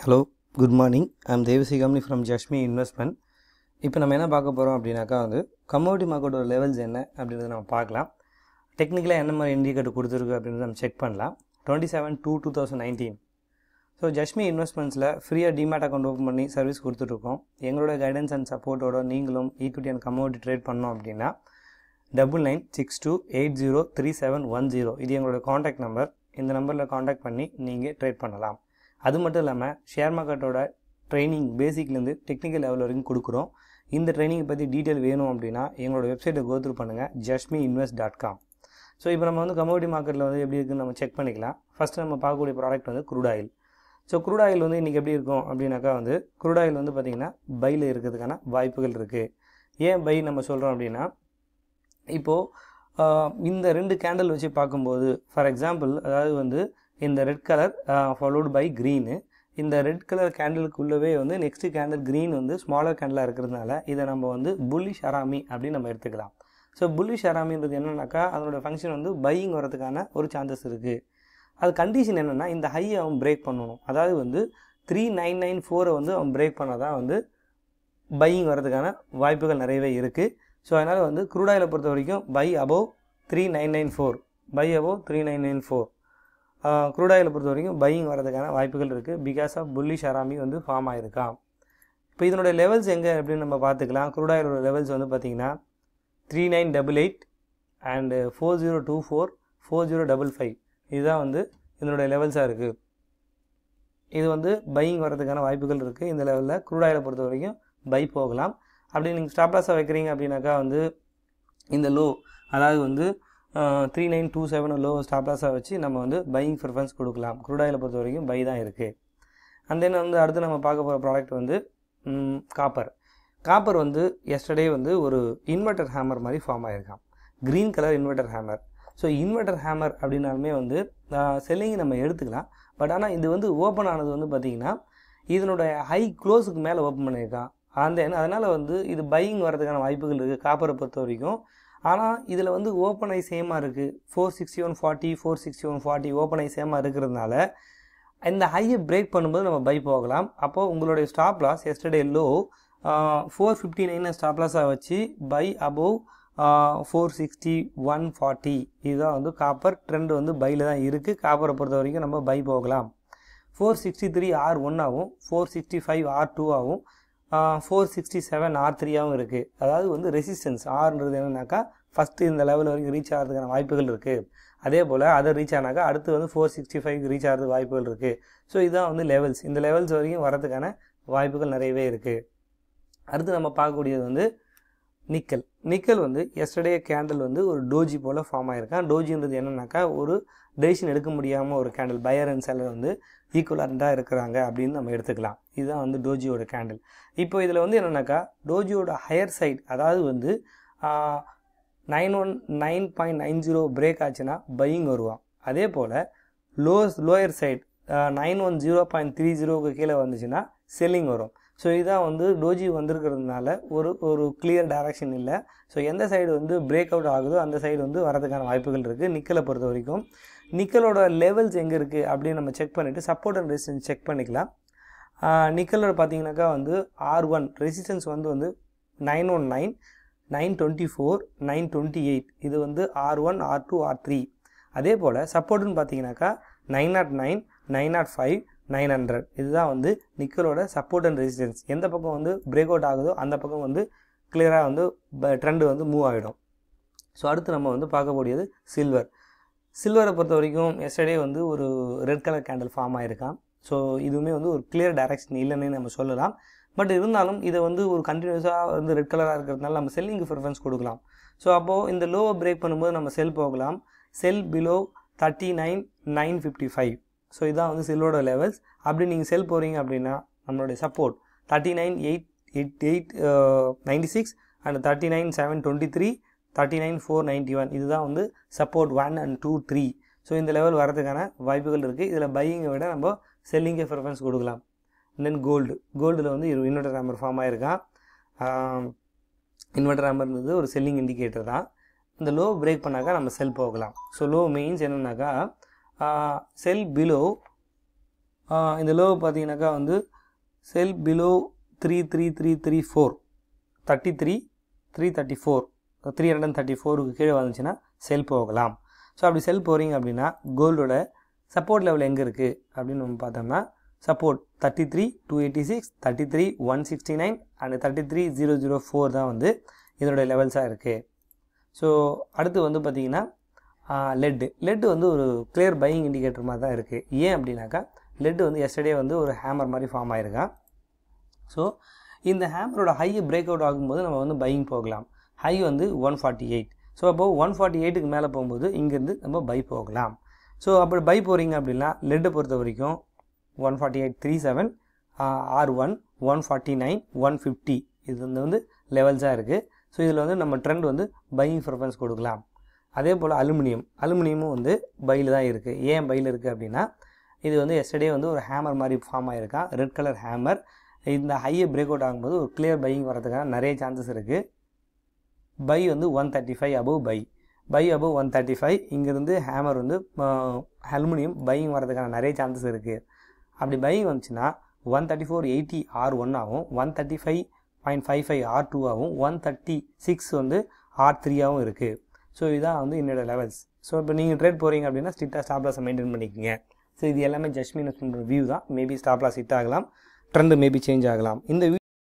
hello good morning I'm Devasigamani from Jashmi investment இப்போ நம்ம என்ன பார்க்க போகிறோம் அப்படின்னாக்கா வந்து கமோடிட்டி மார்க்கெட்டோட லெவல்ஸ் என்ன அப்படின்றத நம்ம பார்க்கலாம் டெக்னிக்கலாக என்ன மாதிரி இண்டிகேட்டர் கொடுத்துருக்கு அப்படின்றத நம்ம செக் பண்ணலாம் twenty seven two two thousand nineteen so Jashmi இன்வெஸ்ட்மெண்ட்ஸில் ஃப்ரீயாக டிமேட் அக்கௌண்ட் ஓப்பன் பண்ணி சர்வீஸ் கொடுத்துட்ருக்கோம் எங்களோட கைடன்ஸ் அண்ட் சப்போர்ட்டோட நீங்களும் ஈக்விட்டி அண்ட் கமோடிட்டி ட்ரேட் பண்ணோம் அப்படின்னா double nine six two eight zero three seven one zero இது எங்களோட காண்டாக்ட் நம்பர் இந்த நம்பரில் காண்டாக்ட் பண்ணி நீங்கள் ட்ரேட் பண்ணலாம் அது மட்டும் இல்லாமல் ஷேர் மார்க்கெட்டோட ட்ரைனிங் பேசிக்லேருந்து டெக்னிக்கல் லெவல் வரைக்கும் கொடுக்குறோம் இந்த ட்ரைனிங்கை பற்றி டீட்டெயில் வேணும் அப்படின்னா எங்களோட வெப்சைட்டை கோத்ரூ பண்ணுங்கள் Jashmi invest dot com so இப்போ நம்ம வந்து கமோடிட்டி மார்க்கெட்டில் வந்து எப்படி இருக்குன்னு நம்ம செக் பண்ணிக்கலாம் ஃபஸ்ட்டு நம்ம பார்க்கக்கூடிய ப்ராடக்ட் வந்து crude oil so crude oil வந்து இன்றைக்கி எப்படி இருக்கும் அப்படின்னாக்கா வந்து க்ரூட் ஆயில் வந்து பார்த்திங்கன்னா பையில் இருக்கிறதுக்கான வாய்ப்புகள் இருக்குது ஏன் பை நம்ம சொல்கிறோம் அப்படின்னா இப்போது இந்த ரெண்டு கேண்டில் வச்சு பார்க்கும்போது ஃபார் எக்ஸாம்பிள் அதாவது வந்து இந்த red colour followed by green இந்த ரெட் கலர் கேண்டிலுக்குள்ளவே வந்து நெக்ஸ்ட் கேண்டில் க்ரீன் வந்து ஸ்மாலர் கேண்டிலாக இருக்கிறதுனால இதை நம்ம வந்து புல்லிஷ் அராமி அப்படின்னு நம்ம எடுத்துக்கலாம் ஸோ புல்லிஷ் அராமின்றது என்னன்னாக்கா அதனோட ஃபங்க்ஷன் வந்து பையிங் வரதுக்கான ஒரு சான்சஸ் இருக்குது அது கண்டிஷன் என்னென்னா இந்த ஹையை அவன் பிரேக் பண்ணணும் அதாவது வந்து த்ரீ நைன் நைன் ஃபோரை வந்து அவன் பிரேக் பண்ணால் தான் வந்து பையிங் வரதுக்கான வாய்ப்புகள் நிறையவே இருக்குது ஸோ அதனால் வந்து க்ரூடாயில் பொறுத்த வரைக்கும் buy above three nine nine four buy above three nine nine four crude oil பொறுத்த வரைக்கும் பையிங் வரதுக்கான வாய்ப்புகள் இருக்குது பிகாஸ் ஆஃப் புல்லிஷ் அராமி வந்து ஃபார்ம் ஆகிருக்கான் இப்போ இதனுடைய லெவல்ஸ் எங்கே அப்படின்னு நம்ம பார்த்துக்கலாம் க்ரூடாயிலோட லெவல்ஸ் வந்து பார்த்திங்கன்னா three nine double eight and four zero two four four zero double five இதுதான் வந்து இதனுடைய லெவல்ஸாக இருக்குது இது வந்து பையிங் வரதுக்கான வாய்ப்புகள் இருக்குது இந்த லெவலில் க்ரூடாயில் பொறுத்த வரைக்கும் பை போகலாம் அப்படி நீங்கள் ஸ்டாப்லாஸாக வைக்கிறீங்க அப்படின்னாக்கா வந்து இந்த லோ அதாவது வந்து three nine two seven low ஸ்டாப்லாஸாக வச்சு நம்ம வந்து பையிங் ப்ரிஃபரன்ஸ் கொடுக்கலாம் க்ரூடாயில் பொறுத்த வரைக்கும் பை தான் இருக்குது அண்ட் தென் வந்து அடுத்து நம்ம பார்க்க போகிற ப்ராடக்ட் வந்து காப்பர் காப்பர் வந்து எஸ்டர்டே வந்து ஒரு இன்வெர்டர் ஹேமர் மாதிரி ஃபார்ம் ஆகிருக்கான் green colour inverter hammer so inverter hammer அப்படின்னாலுமே வந்து செல்லிங் நம்ம எடுத்துக்கலாம் பட் ஆனால் இது வந்து ஓப்பன் ஆனது வந்து பார்த்திங்கன்னா இதனுடைய ஹை க்ளோஸுக்கு மேலே ஓப்பன் பண்ணியிருக்கான் அந்த அதனால் வந்து இது பையிங் வரதுக்கான வாய்ப்புகள் இருக்குது காப்பரை பொறுத்த வரைக்கும் ஆனால் இதில் வந்து ஓப்பன் ஐ சேமாக இருக்குது four sixty one forty four sixty one forty open high சேமாக இருக்கிறதுனால இந்த ஹையை பிரேக் பண்ணும்போது நம்ம பை போகலாம் அப்போது உங்களுடைய stop loss yesterday low four fifty நைனை ஸ்டாப் லாஸாக வச்சு buy above four sixty one forty இதுதான் வந்து காப்பர் ட்ரெண்ட் வந்து பையில் தான் இருக்குது காப்பரை பொறுத்த வரைக்கும் நம்ம பை போகலாம் four sixty three R one ஆகும் four sixty five R two ஆகும் ஃபோர் சிக்ஸ்டி செவன் ஆர் த்ரீயாகவும் இருக்குது அதாவது வந்து ரெசிஸ்டன்ஸ் ஆர்ன்றது என்னன்னாக்கா ஃபஸ்ட்டு இந்த லெவல் வரைக்கும் ரீச் ஆகிறதுக்கான வாய்ப்புகள் இருக்குது அதே போல் அதை ரீச் ஆனாக்கா அடுத்து வந்து ஃபோர் சிக்ஸ்டி ஃபைவ் ரீச் ஆகிறதுக்கு வாய்ப்புகள் இருக்குது ஸோ இதுதான் வந்து லெவல்ஸ் இந்த லெவல்ஸ் வரைக்கும் வரதுக்கான வாய்ப்புகள் நிறையவே இருக்குது அடுத்து நம்ம பார்க்கக்கூடியது வந்து நிக்கல் நிக்கல் வந்து எஸ்டர்டே கேண்டில் வந்து ஒரு டோஜி போல் ஃபார்ம் ஆகிருக்கான் டோஜின்றது என்னன்னாக்கா ஒரு டெசிஷன் எடுக்க முடியாமல் ஒரு கேண்டில் பயர் அண்ட் செல்லர் வந்து ஈக்குவலண்ட்டாக இருக்கிறாங்க அப்படின்னு நம்ம எடுத்துக்கலாம் இதுதான் வந்து டோஜியோட கேண்டில் இப்போ இதில் வந்து என்னென்னாக்கா டோஜியோட ஹையர் சைட் அதாவது வந்து nine one nine point nine zero break ஆச்சுன்னா பையிங் வருவான் அதே போல் lows lower side nine one zero point three ஜீரோவுக்கு கீழே வந்துச்சுன்னா செல்லிங் வரும் ஸோ இதான் வந்து டோஜி வந்திருக்கிறதுனால ஒரு ஒரு கிளியர் டைரக்ஷன் இல்லை ஸோ எந்த சைடு வந்து பிரேக் அவுட் ஆகுதோ அந்த சைடு வந்து வரதுக்கான வாய்ப்புகள் இருக்குது நிக்கலை பொறுத்த வரைக்கும் நிக்கலோட லெவல்ஸ் எங்கே இருக்குது அப்படின்னு நம்ம செக் பண்ணிவிட்டு சப்போர்ட் அண்ட் ரெசிஸ்டன்ஸ் செக் பண்ணிக்கலாம் நிக்கலோட பார்த்தீங்கன்னாக்கா வந்து ஆர் ஒன் ரெசிஸ்டன்ஸ் வந்து வந்து nine one nine nine twenty four nine twenty eight இது வந்து R one R two R three அதே போல் சப்போர்ட்டுன்னு பார்த்தீங்கன்னாக்கா nine nought nine nine nought five nine hundred இதுதான் வந்து நிக்கலோட சப்போர்ட் அண்ட் ரெசிஸ்டன்ஸ் எந்த பக்கம் வந்து பிரேக் அவுட் ஆகுதோ அந்த பக்கம் வந்து கிளியராக வந்து ட்ரெண்டு வந்து மூவ் ஆகிடும் ஸோ அடுத்து நம்ம வந்து பார்க்கக்கூடியது சில்வர் சில்வரை பொறுத்த வரைக்கும் எஸ்டர்டே வந்து ஒரு ரெட் கலர் கேண்டில் ஃபார்ம் ஆகிருக்கான் ஸோ இதுவுமே வந்து ஒரு கிளியர் டைரக்ஷன் இல்லைன்னு நம்ம சொல்லலாம் பட் இருந்தாலும் இதை வந்து ஒரு கண்டினியூஸாக வந்து ரெட் கலராக இருக்கிறதுனால நம்ம செல்லிங்கு ப்ரிஃபரன்ஸ் கொடுக்கலாம் ஸோ அப்போது இந்த லோவை பிரேக் பண்ணும்போது நம்ம செல் போகலாம் sell below thirty nine nine fifty five so இதான் வந்து செல்லோட லெவல்ஸ் அப்படி நீங்கள் செல் போகிறீங்க அப்படின்னா நம்மளுடைய support thirty nine eight eight eight ninety six and thirty nine seven twenty three thirty nine four ninety one இதுதான் வந்து support one and two three so இந்த லெவல் வரதுக்கான வாய்ப்புகள் இருக்குது இதில் பையிங்கை விட நம்ம செல்லிங்கே ப்ரிஃபரன்ஸ் கொடுக்கலாம் தென் கோல்டு கோல்டில் வந்து இன்வெர்டர் ரேமர் ஃபார்ம் ஆகிருக்கான் இன்வெர்டர் ரேமர்ன்றது ஒரு செல்லிங் இண்டிகேட்டர் தான் இந்த லோ பிரேக் பண்ணாக்கா நம்ம செல் போகலாம் ஸோ லோ மீன்ஸ் என்னன்னாக்கா செல் பிலோ இந்த லோ பார்த்தீங்கன்னாக்கா வந்து sell below three three three three four thirty three three thirty four three hundred and thirty ஃபோருக்கு கீழே வந்துச்சுன்னா செல் போகலாம் ஸோ அப்படி செல் போகிறீங்க அப்படின்னா கோல்டோட சப்போர்ட் லெவல் எங்கே இருக்குது அப்படின்னு நம்ம பார்த்தோம்னா support thirty three two eighty six thirty three one sixty nine and thirty three zero zero four தான் வந்து இதனுடைய லெவல்ஸாக இருக்குது ஸோ அடுத்து வந்து பார்த்திங்கன்னா லெட்டு லெட்டு வந்து ஒரு கிளியர் பையிங் இண்டிகேட்டர் மாதிரி தான் இருக்குது ஏன் அப்படின்னாக்கா லெட்டு வந்து எஸ்டர்டே வந்து ஒரு ஹேமர் மாதிரி ஃபார்ம் ஆயிருக்கான் ஸோ இந்த ஹேமரோட ஹையை பிரேக் அவுட் ஆகும்போது நம்ம வந்து பையிங் போகலாம் ஹை வந்து ஒன் ஃபார்ட்டி எயிட் ஸோ அப்போது ஒன் ஃபார்ட்டி எயிட்டுக்கு மேலே போகும்போது இங்கேருந்து நம்ம பை போகலாம் ஸோ அப்படி பை போகிறீங்க அப்படின்னா லெட்டை பொறுத்த வரைக்கும் one forty eight three seven R one one forty nine one fifty இது வந்து வந்து லெவல்ஸாக இருக்குது ஸோ இதில் வந்து நம்ம ட்ரெண்ட் வந்து பையிங் ப்ரிஃபரன்ஸ் கொடுக்கலாம் அதே போல் அலுமினியம் அலுமினியமும் வந்து பையில் தான் இருக்குது ஏன் பையில் இருக்குது அப்படின்னா இது வந்து எஸ்டர்டே வந்து ஒரு ஹேமர் மாதிரி ஃபார்ம் ஆகிருக்கான் ரெட் கலர் ஹேமர் இந்த ஹையை பிரேக் அவுட் ஆகும்போது ஒரு கிளியர் பையிங் வரதுக்கான நிறைய சான்சஸ் இருக்குது பை வந்து one thirty five above buy buy above one thirty five இங்கேருந்து ஹேமர் வந்து அலுமினியம் பையிங் வரதுக்கான நிறைய சான்சஸ் இருக்குது அப்படி பையிங் வந்துச்சுன்னா one thirty four eighty R one ஆகும் one thirty five point five five R two ஆகும் ஒன் தேர்ட்டி சிக்ஸ் வந்து ஆர் த்ரீயாகவும் இருக்குது ஸோ இதுதான் வந்து என்னோட லெவல்ஸ் ஸோ இப்போ நீங்கள் ட்ரேட் போகிறீங்க அப்படின்னா ஸ்ட்ரிக்டாக ஸ்டாப் லாஸை மெயின்டைன் பண்ணிக்கோங்க ஸோ இது எல்லாமே ஜஸ்ட் மீனஸ் பண்ணுற வியூ தான் மேபி ஸ்டாப் லாஸ் ஹிட் ஆகலாம் ட்ரெண்டு மேபி சேஞ்ச் ஆகலாம் இந்த